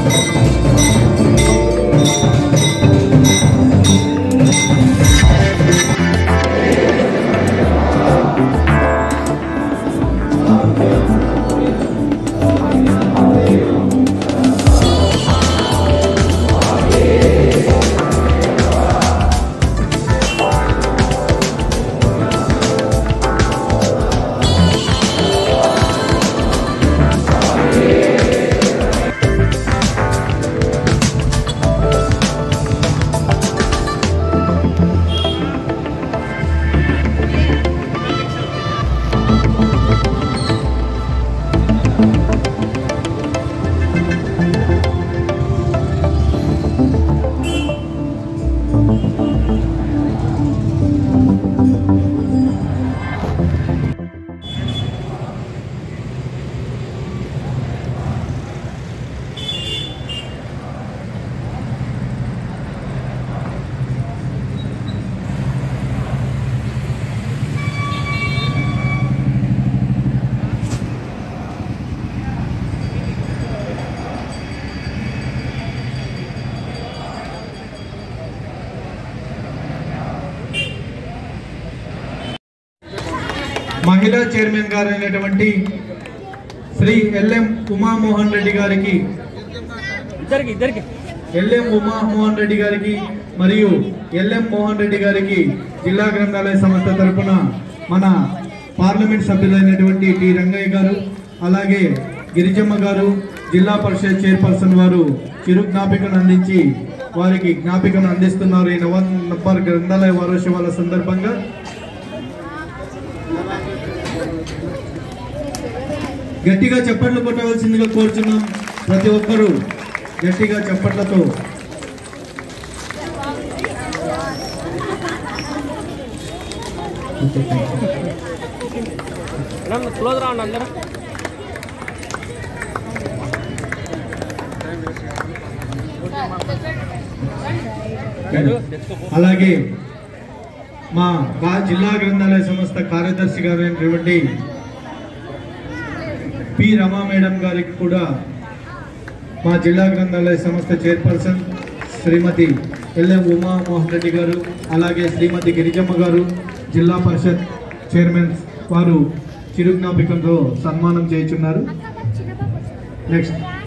మహిళా చైర్మన్ గారు అయినటువంటి శ్రీ ఎల్ఎం ఉమామోహన్ రెడ్డి గారికి ఇద్దరికి ఇద్దరికి ఎల్ఎం ఉమామోహన్ రెడ్డి గారికి మరియు ఎల్ఎం మోహన్ రెడ్డి గారికి జిల్లా గ్రంథాలయ సంస్థ తరపున మన పార్లమెంట్ సభ్యులైనటువంటి టి రంగయ్య గారు అలాగే గిరిజమ్మ గారు జిల్లా పరిషత్ చైర్పర్సన్ వారు చిరు జ్ఞాపికను అందించి వారికి జ్ఞాపికను అందిస్తున్నారు ఈ నవంబర్ గ్రంథాలయ వారోత్సవాల సందర్భంగా గట్టిగా చప్పట్లు కొట్టవలసిందిగా కోరుచున్నాం ప్రతి ఒక్కరూ గట్టిగా చప్పట్లతో నన్ను క్లోజ్ రాండి అందరూ అలాగే మా మా జిల్లా గ్రంథాలయ సంస్థ కార్యదర్శి గారైనటువంటి పి రమా మేడం గారికి కూడా మా జిల్లా గ్రంథాలయ సంస్థ చైర్పర్సన్ శ్రీమతి ఎల్ఎం ఉమా మోహన్ రెడ్డి గారు అలాగే శ్రీమతి గిరిజమ్మ గారు జిల్లా పరిషత్ చైర్మన్ వారు చిరు జ్ఞాపికంతో సన్మానం చేయుచున్నారు నెక్స్ట్